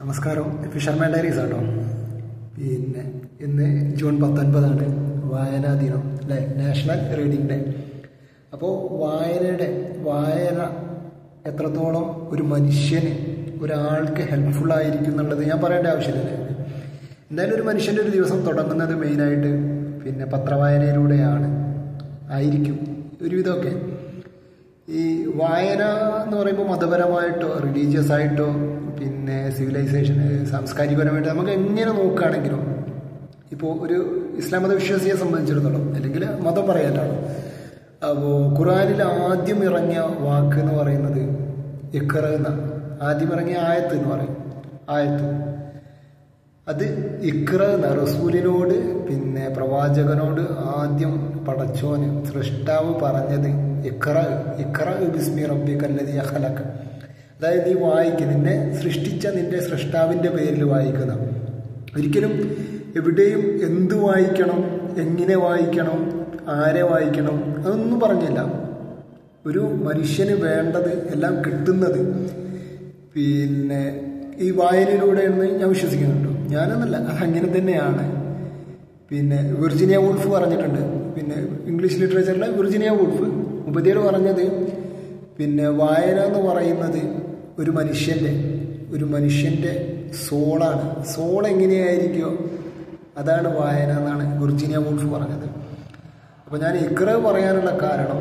നമസ്കാരം fisherman diaries ആട്ടോ പിന്നെ ഇന്ന് ജൂൺ പത്തൊൻപതാണ് വായനാ ദിനം അല്ലേ നാഷണൽ റീഡിംഗ് ഡേ അപ്പോൾ വായനയുടെ വായന എത്രത്തോളം ഒരു മനുഷ്യന് ഒരാൾക്ക് ഹെൽപ്ഫുൾ ആയിരിക്കും എന്നുള്ളത് ഞാൻ പറയേണ്ട ആവശ്യമില്ല എന്തായാലും ഒരു മനുഷ്യൻ്റെ ഒരു ദിവസം തുടങ്ങുന്നത് മെയിനായിട്ട് പിന്നെ പത്രവായനയിലൂടെയാണ് ആയിരിക്കും ഒരുവിധമൊക്കെ ഈ വായന എന്ന് പറയുമ്പോൾ മതപരമായിട്ടോ റിലീജിയസ് ആയിട്ടോ പിന്നെ സിവിലൈസേഷൻ സാംസ്കാരികപരമായിട്ട് നമുക്ക് എങ്ങനെ നോക്കുകയാണെങ്കിലും ഇപ്പോൾ ഒരു ഇസ്ലാം മത വിശ്വാസിയെ സംബന്ധിച്ചിടത്തോളം അല്ലെങ്കിൽ മതം പറയാനാണ് അപ്പോൾ ഖുറാനിൽ ആദ്യം ഇറങ്ങിയ വാക്ക് എന്ന് പറയുന്നത് ഇഖറ എന്ന ആദ്യം ഇറങ്ങിയ ആയത്ത് എന്ന് പറയും ആയത്ത് അത് ഇക്ര എന്ന റസൂലിനോട് പിന്നെ പ്രവാചകനോട് ആദ്യം പടച്ചോന് സൃഷ്ടാവ് പറഞ്ഞത് ഇക്ര ഇക്ര ബിസ്മി റബ്ബി കല്ലതി അഹലക്ക് അതായത് നീ വായിക്കുക നിന്നെ സൃഷ്ടിച്ച നിന്റെ സൃഷ്ടാവിൻ്റെ പേരിൽ വായിക്കുന്ന ഒരിക്കലും എവിടെയും എന്ത് വായിക്കണം എങ്ങനെ വായിക്കണം ആരെ വായിക്കണം അതൊന്നും പറഞ്ഞില്ല ഒരു മനുഷ്യന് വേണ്ടത് എല്ലാം കിട്ടുന്നത് പിന്നെ ഈ വായനയിലൂടെയെന്ന് ഞാൻ വിശ്വസിക്കുന്നുണ്ട് ഞാനെന്നല്ല അത് അങ്ങനെ തന്നെയാണ് പിന്നെ വിർജിനിയ വൂൾഫ് പറഞ്ഞിട്ടുണ്ട് പിന്നെ ഇംഗ്ലീഷ് ലിറ്ററേച്ചറിലെ വിർജിനിയ വൂൾഫ് ഉപതിയർ പറഞ്ഞത് പിന്നെ വായന എന്ന് പറയുന്നത് ഒരു മനുഷ്യൻ്റെ ഒരു മനുഷ്യൻ്റെ സോളാണ് സോൾ എങ്ങനെയായിരിക്കുമോ അതാണ് വായന എന്നാണ് വിർജിനിയ വൂൾഫ് പറഞ്ഞത് അപ്പോൾ ഞാൻ ഇക്ര പറയാനുള്ള കാരണം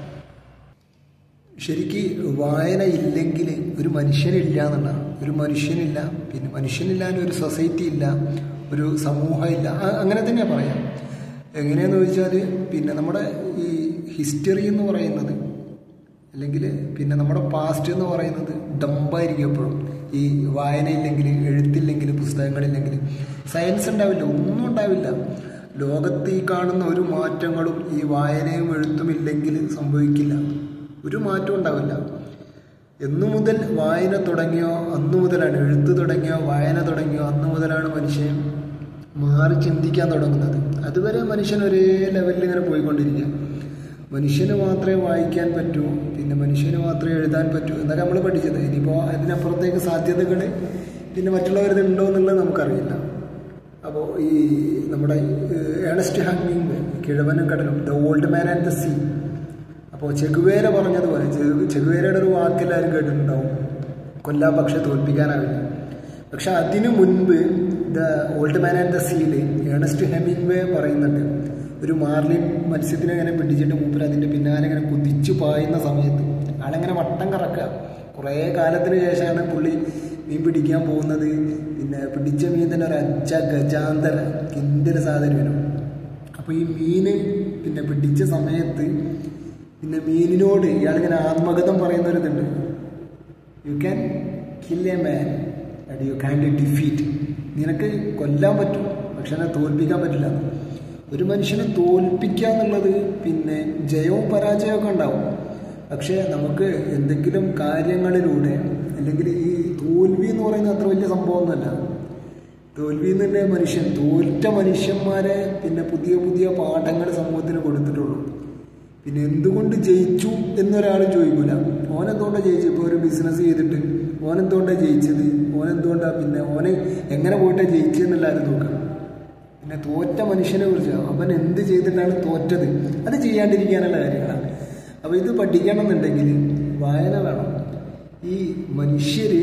ശരിക്ക് വായന ഇല്ലെങ്കിൽ ഒരു മനുഷ്യനില്ല എന്നുള്ളതാണ് ഒരു മനുഷ്യനില്ല പിന്നെ മനുഷ്യനില്ലാതെ ഒരു സൊസൈറ്റി ഇല്ല ഒരു സമൂഹമില്ല അങ്ങനെ തന്നെ പറയാം എങ്ങനെയാന്ന് ചോദിച്ചാൽ പിന്നെ നമ്മുടെ ഈ ഹിസ്റ്ററി എന്ന് പറയുന്നത് അല്ലെങ്കിൽ പിന്നെ നമ്മുടെ പാസ്റ്റ് എന്ന് പറയുന്നത് ഡമ്പായിരിക്കും എപ്പോഴും ഈ വായനയില്ലെങ്കിൽ എഴുത്തില്ലെങ്കിൽ പുസ്തകങ്ങളില്ലെങ്കിൽ സയൻസ് ഉണ്ടാവില്ല ഒന്നും ഉണ്ടാവില്ല ലോകത്ത് ഈ കാണുന്ന ഒരു മാറ്റങ്ങളും ഈ വായനയും എഴുത്തും ഇല്ലെങ്കിൽ സംഭവിക്കില്ല ഒരു മാറ്റവും ഉണ്ടാവില്ല എന്നു മുതൽ വായന തുടങ്ങിയോ അന്നു മുതലാണ് എഴുത്ത് തുടങ്ങിയോ വായന തുടങ്ങിയോ അന്നു മുതലാണ് മനുഷ്യൻ മാറി ചിന്തിക്കാൻ തുടങ്ങുന്നത് അതുവരെ മനുഷ്യൻ ഒരേ ലെവലിൽ ഇങ്ങനെ പോയിക്കൊണ്ടിരിക്കുക മനുഷ്യന് മാത്രമേ വായിക്കാൻ പറ്റൂ പിന്നെ മനുഷ്യന് മാത്രമേ എഴുതാൻ പറ്റൂ എന്നൊക്കെ നമ്മൾ പഠിച്ചത് ഇനിയിപ്പോൾ അതിനപ്പുറത്തേക്ക് സാധ്യതകൾ പിന്നെ മറ്റുള്ളവരത് ഉണ്ടോ എന്നുള്ളത് നമുക്കറിയില്ല അപ്പോൾ ഈ നമ്മുടെ ഏണസ്റ്റ് ഹമ്മിങ് കിഴവനും കടലും the old man and the sea അപ്പോൾ ചെകുവേര പറഞ്ഞതുപോലെ ചെകുവേരയുടെ ഒരു വാക്കെല്ലാവരും കേട്ടിട്ടുണ്ടാവും കൊല്ലാൻ പക്ഷെ തോൽപ്പിക്കാനാവില്ല പക്ഷെ അതിനു മുൻപ് the old man and the സീല് ഏണസ്റ്റ് ഹെമിംഗ് വേ പറയുന്നുണ്ട് ഒരു മാർലിൻ മത്സ്യത്തിനെ ഇങ്ങനെ പിടിച്ചിട്ട് മൂപ്പർ അതിൻ്റെ പിന്നാലെ ഇങ്ങനെ കുതിച്ചു പായുന്ന സമയത്ത് ആളെങ്ങനെ വട്ടം കറക്കുക കുറേ കാലത്തിന് ശേഷമാണ് പുള്ളി മീൻ പിടിക്കാൻ പോകുന്നത് പിന്നെ പിടിച്ച മീൻ തന്നെ ഒരു അച്ച ഗജാന്തര കിൻ്റൽ സാധനം വരും അപ്പോൾ ഈ മീന് പിന്നെ പിടിച്ച സമയത്ത് പിന്നെ മീനിനോട് ഇയാളിങ്ങനെ ആത്മഗതം പറയുന്ന ഒരു ഇതുണ്ട് you can kill a man and you can defeat നിനക്ക് കൊല്ലാൻ പറ്റും പക്ഷെ അതിനെ തോൽപ്പിക്കാൻ പറ്റില്ല ഒരു മനുഷ്യനെ തോൽപ്പിക്കുക എന്നുള്ളത് പിന്നെ ജയവും പരാജയമൊക്കെ ഉണ്ടാവും പക്ഷേ നമുക്ക് എന്തെങ്കിലും കാര്യങ്ങളിലൂടെ അല്ലെങ്കിൽ ഈ തോൽവി എന്ന് പറയുന്നത് അത്ര വലിയ സംഭവമൊന്നുമല്ല തോൽവി എന്ന് തന്നെ മനുഷ്യൻ തോറ്റ മനുഷ്യന്മാരെ പിന്നെ പുതിയ പുതിയ പാഠങ്ങൾ സമൂഹത്തിന് കൊടുത്തിട്ടുള്ളൂ പിന്നെ എന്തുകൊണ്ട് ജയിച്ചു എന്നൊരാളും ചോദിക്കൂല ഓനെന്തുകൊണ്ടാണ് ജയിച്ചത് ഇപ്പോൾ ഒരു ബിസിനസ് ചെയ്തിട്ട് ഓനെന്തുകൊണ്ടാണ് ജയിച്ചത് ഓനെന്തുകൊണ്ടാണ് പിന്നെ ഓനെ എങ്ങനെ പോയിട്ടാണ് ജയിച്ചതെന്നെല്ലാവരും നോക്കാം പിന്നെ തോറ്റ മനുഷ്യനെ കുറിച്ച് അവൻ എന്ത് ചെയ്തിട്ടാണ് തോറ്റത് അത് ചെയ്യാണ്ടിരിക്കാനുള്ള കാര്യങ്ങളാണ് അപ്പോൾ ഇത് പഠിക്കണമെന്നുണ്ടെങ്കിൽ വായന വേണം ഈ മനുഷ്യർ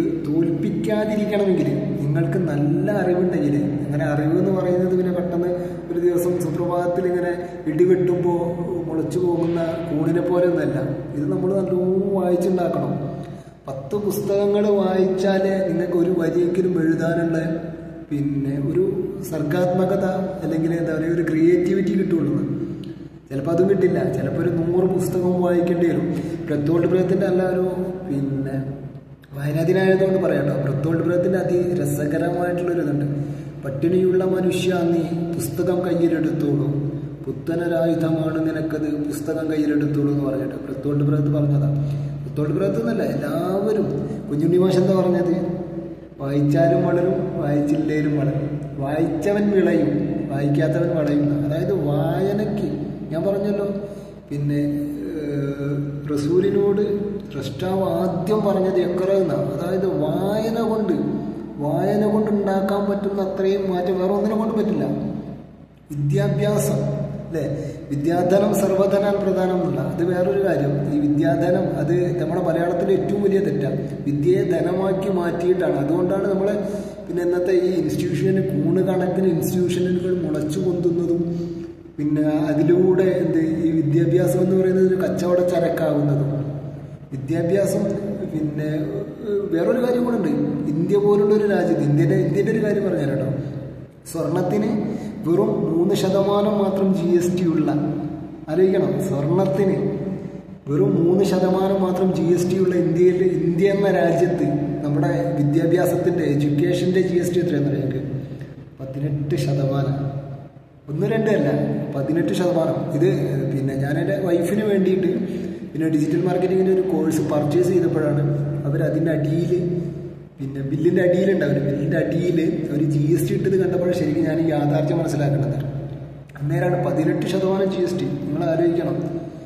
തോൽപ്പിക്കാതിരിക്കണമെങ്കിൽ നിങ്ങൾക്ക് നല്ല അറിവുണ്ടെങ്കിൽ അങ്ങനെ അറിവ് എന്ന് പറയുന്നത് പിന്നെ പെട്ടെന്ന് ഒരു ദിവസം സുപ്രഭാതത്തിൽ ഇങ്ങനെ ഇടിവെട്ടുമ്പോൾ മുളച്ചു പോകുന്ന കൂണിനെ പോലെ ഒന്നല്ല ഇത് നമ്മൾ നല്ലോണം വായിച്ചുണ്ടാക്കണം പത്ത് പുസ്തകങ്ങൾ വായിച്ചാൽ നിങ്ങൾക്ക് ഒരു വരിയെങ്കിലും എഴുതാനുള്ള പിന്നെ ഒരു സർഗാത്മകത അല്ലെങ്കിൽ എന്താ പറയുക ഒരു ക്രിയേറ്റിവിറ്റി കിട്ടുള്ളൂ ചിലപ്പോൾ അതും കിട്ടില്ല ചിലപ്പോൾ ഒരു നൂറ് പുസ്തകം വായിക്കേണ്ടി വരും പ്രത്തോൾഡ് ബ്രഹത്തിൻ്റെ അല്ല ഒരു പിന്നെ വായനാദിനായതുകൊണ്ട് പറയാം കേട്ടോ പ്രത്തോൾഡ് ബ്രഹത്തിൻ്റെ അതി രസകരമായിട്ടുള്ളൊരു ഇതുണ്ട് പട്ടിണിയുള്ള മനുഷ്യ നീ പുസ്തകം കയ്യിലെടുത്തോളൂ പുത്തനൊരായുധമാണ് നിനക്കത് പുസ്തകം കയ്യിലെടുത്തോളൂ എന്ന് പറഞ്ഞിട്ട് പ്രത്തോൾഡ് ബ്രഹത്ത് പറഞ്ഞതാ പ്രത്തോൾഡ് ബ്രഹത്ത് എന്നല്ല എല്ലാവരും കുഞ്ഞുണ്ണി മാഷ് എന്താ പറഞ്ഞത് വായിച്ചാലും വളരും വായിച്ചില്ലേലും വളരും വായിച്ചവൻ വിളയും വായിക്കാത്തവൻ വളയും അതായത് വായനയ്ക്ക് ഞാൻ പറഞ്ഞല്ലോ പിന്നെ റസൂലിനോട് സ്രഷ്ടാവ് ആദ്യം പറഞ്ഞത് എക്കറ എന്നാണ് അതായത് വായന കൊണ്ട് വായന കൊണ്ട് ഉണ്ടാക്കാൻ പറ്റുന്ന അത്രയും മാറ്റം വേറെ ഒന്നിനെ കൊണ്ട് പറ്റില്ല വിദ്യാഭ്യാസം അല്ലേ വിദ്യാധനം സർവധനാൽ പ്രധാനം എന്നുള്ള അത് വേറൊരു കാര്യം ഈ വിദ്യാധനം അത് നമ്മുടെ മലയാളത്തിലെ ഏറ്റവും വലിയ തെറ്റാണ് വിദ്യയെ ധനമാക്കി മാറ്റിയിട്ടാണ് അതുകൊണ്ടാണ് നമ്മളെ പിന്നെ ഇന്നത്തെ ഈ ഇൻസ്റ്റിറ്റ്യൂഷന് കൂണ് കണക്കിന് ഇൻസ്റ്റിറ്റ്യൂഷനുകൾ മുളച്ചു പൊന്തുന്നതും പിന്നെ അതിലൂടെ എന്ത് ഈ വിദ്യാഭ്യാസം എന്ന് പറയുന്നത് ഒരു കച്ചവട ചരക്കാകുന്നതും വിദ്യാഭ്യാസം പിന്നെ ഏഹ്, വേറൊരു കാര്യം കൂടെ ഉണ്ട് ഇന്ത്യ പോലുള്ള ഒരു രാജ്യത്ത് ഇന്ത്യയുടെ ഇന്ത്യൻ്റെ ഒരു കാര്യം പറഞ്ഞാൽ കേട്ടോ സ്വർണത്തിന് വെറും മൂന്ന് ശതമാനം മാത്രം ജി എസ് ടി ഉള്ള ആലോചിക്കണം സ്വർണത്തിന് വെറും മൂന്ന് ശതമാനം മാത്രം ജി എസ് ടി ഉള്ള ഇന്ത്യയിൽ ഇന്ത്യ എന്ന രാജ്യത്ത് നമ്മുടെ വിദ്യാഭ്യാസത്തിൻ്റെ എഡ്യൂക്കേഷൻ്റെ ജി എസ് ടി എത്രയാണെന്ന് അറിയാം പതിനെട്ട് ശതമാനം ഒന്ന് രണ്ടല്ല പതിനെട്ട് ശതമാനം ഇത് പിന്നെ ഞാൻ എൻ്റെ വൈഫിന് വേണ്ടിയിട്ട് പിന്നെ ഡിജിറ്റൽ മാർക്കറ്റിങ്ങിൻ്റെ ഒരു കോഴ്സ് പർച്ചേസ് ചെയ്തപ്പോഴാണ് അവർ അതിൻ്റെ അടിയിൽ പിന്നെ ബില്ലിൻ്റെ അടിയിലുണ്ടാവില്ല ബില്ലിൻ്റെ അടിയിൽ ഒരു ജി എസ് ടി ഇട്ടത് കണ്ടപ്പോൾ ശരിക്കും ഞാൻ ഈ യാഥാർത്ഥ്യം മനസ്സിലാക്കേണ്ടത് അന്നേരമാണ് പതിനെട്ട് ശതമാനം ജി എസ് ടി നിങ്ങൾ ആലോചിക്കണം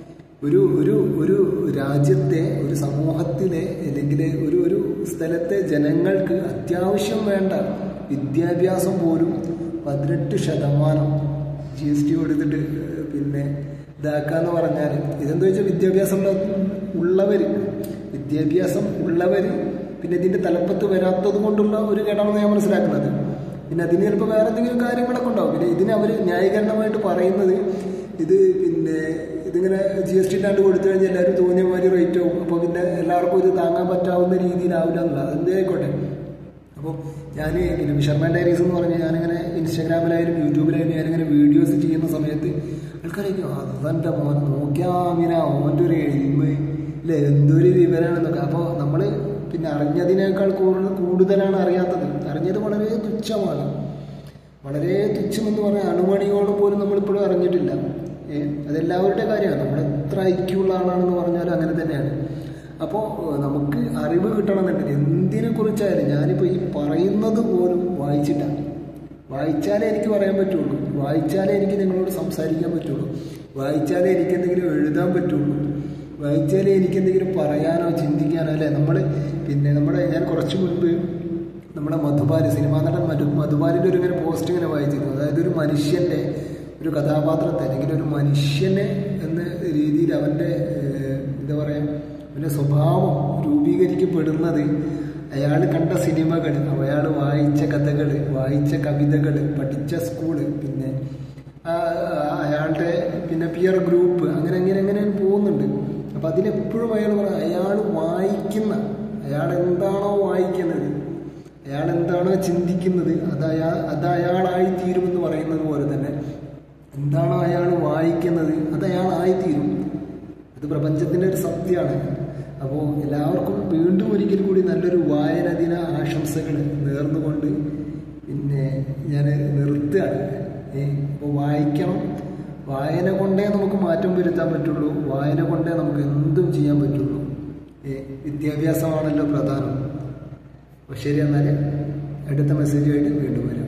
ഒരു ഒരു ഒരു രാജ്യത്തെ ഒരു സമൂഹത്തിലെ അല്ലെങ്കിൽ ഒരു ഒരു സ്ഥലത്തെ ജനങ്ങൾക്ക് അത്യാവശ്യം വേണ്ട വിദ്യാഭ്യാസം പോലും പതിനെട്ട് ശതമാനം ജി എസ് ടി കൊടുത്തിട്ട് ഏഹ്, പിന്നെ ഇതാക്കാന്ന് പറഞ്ഞാൽ ഇതെന്താ വെച്ചാൽ വിദ്യാഭ്യാസം ഉള്ള ഉള്ളവർ വിദ്യാഭ്യാസം ഉള്ളവർ പിന്നെ ഇതിൻ്റെ തലപ്പത്ത് വരാത്തത് കൊണ്ടുള്ള ഒരു കേടാണെന്ന് ഞാൻ മനസ്സിലാക്കുന്നത് പിന്നെ അതിന് ചിലപ്പോൾ വേറെ എന്തെങ്കിലും കാര്യങ്ങളൊക്കെ ഉണ്ടാവും പിന്നെ ഇതിന് അവർ ന്യായീകരണമായിട്ട് പറയുന്നത് ഇത് പിന്നെ ഇതിങ്ങനെ ജി എസ് ടി ഇല്ലാണ്ട് കൊടുത്തു കഴിഞ്ഞാൽ എല്ലാവരും തോന്നിയ മാതിരി റേറ്റ് ആവും അപ്പോൾ പിന്നെ എല്ലാവർക്കും ഇത് താങ്ങാൻ പറ്റാവുന്ന രീതിയിലാവില്ല എന്നുള്ള അതെന്തേ ആയിക്കോട്ടെ അപ്പോൾ ഞാൻ പിന്നെ വിഷർമാൻ ഡയറീസ് എന്ന് പറഞ്ഞാൽ ഞാനിങ്ങനെ ഇൻസ്റ്റാഗ്രാമിലായാലും യൂട്യൂബിലായാലും ഞാനിങ്ങനെ വീഡിയോസ് ചെയ്യുന്ന സമയത്ത് ആൾക്കാരൊക്കെ അതെൻ്റെ മോൻ നോക്കിയാ മീന ഓൻ്റെ ഒരു എളിമ ഇല്ലേ എന്തൊരു വിവരമാണെന്നൊക്കെ അപ്പോൾ നമ്മൾ പിന്നെ അറിഞ്ഞതിനേക്കാൾ കൂടുതൽ കൂടുതലാണ് അറിയാത്തത് അറിഞ്ഞത് വളരെ തുച്ഛമാണ് വളരെ തുച്ഛമെന്ന് പറഞ്ഞാൽ അണുമണിയോളം പോലും നമ്മളിപ്പോഴും അറിഞ്ഞിട്ടില്ല ഏ അതെല്ലാവരുടെ കാര്യമാണ് നമ്മൾ എത്ര ഐക്യമുള്ള ആളാണെന്ന് പറഞ്ഞാലും അങ്ങനെ തന്നെയാണ് അപ്പോൾ നമുക്ക് അറിവ് കിട്ടണമെന്നുണ്ടെങ്കിൽ എന്തിനെ കുറിച്ചായാലും ഞാനിപ്പോൾ ഈ പറയുന്നത് പോലും വായിച്ചിട്ടാണ് വായിച്ചാലേ എനിക്ക് പറയാൻ പറ്റുള്ളൂ വായിച്ചാലേ എനിക്ക് നിങ്ങളോട് സംസാരിക്കാൻ പറ്റുള്ളൂ വായിച്ചാലേ എനിക്ക് എന്തെങ്കിലും എഴുതാൻ പറ്റുള്ളൂ വായിച്ചാലേ എനിക്ക് എന്തെങ്കിലും പറയാനോ ചിന്തിക്കാനോ അല്ലേ നമ്മൾ പിന്നെ നമ്മുടെ ഞാൻ കുറച്ച് മുൻപ് നമ്മുടെ മധുബാല് സിനിമാ നടൻ മധു മധുബാലിൻ്റെ ഒരു ഇങ്ങനെ പോസ്റ്റ് ഇങ്ങനെ വായിച്ചിരുന്നു അതായത് ഒരു മനുഷ്യൻ്റെ ഒരു കഥാപാത്രത്തെ അല്ലെങ്കിൽ ഒരു മനുഷ്യനെ എന്ന രീതിയിൽ അവൻ്റെ ഏഹ്, എന്താ പറയുക അവൻ്റെ സ്വഭാവം രൂപീകരിക്കപ്പെടുന്നത് അയാൾ കണ്ട സിനിമകൾ അയാൾ വായിച്ച കഥകൾ വായിച്ച കവിതകൾ പഠിച്ച സ്കൂള് പിന്നെ ആ, അയാളുടെ പിന്നെ പിയർ ഗ്രൂപ്പ് അങ്ങനെ അങ്ങനെ അങ്ങനെ പോകുന്നുണ്ട് അപ്പം അതിലെപ്പോഴും അയാൾ പറയും അയാൾ വായിക്കുന്ന അയാൾ എന്താണോ വായിക്കുന്നത് അയാൾ എന്താണോ ചിന്തിക്കുന്നത് അത് അയാൾ അത് അയാളായി തീരുമെന്ന് പറയുന്നത് പോലെ തന്നെ എന്താണോ അയാൾ വായിക്കുന്നത് അത് അയാളായിത്തീരും അത് പ്രപഞ്ചത്തിൻ്റെ ഒരു സത്യമാണ് അപ്പോൾ എല്ലാവർക്കും വീണ്ടും ഒരിക്കൽ കൂടി നല്ലൊരു വായന ദിന ആശംസകൾ നേർന്നുകൊണ്ട് പിന്നെ ഞാൻ നിർത്തുകയാണ് ഏ അപ്പോൾ വായിക്കണം വായന കൊണ്ടേ നമുക്ക് മാറ്റം വരുത്താൻ പറ്റുള്ളൂ വായന കൊണ്ടേ നമുക്ക് എന്തും ചെയ്യാൻ പറ്റുള്ളൂ ഏ വിദ്യാഭ്യാസമാണല്ലോ പ്രധാനം അപ്പോൾ ശരി എന്നാൽ അടുത്ത മെസ്സേജുമായിട്ട് വീണ്ടും വരാം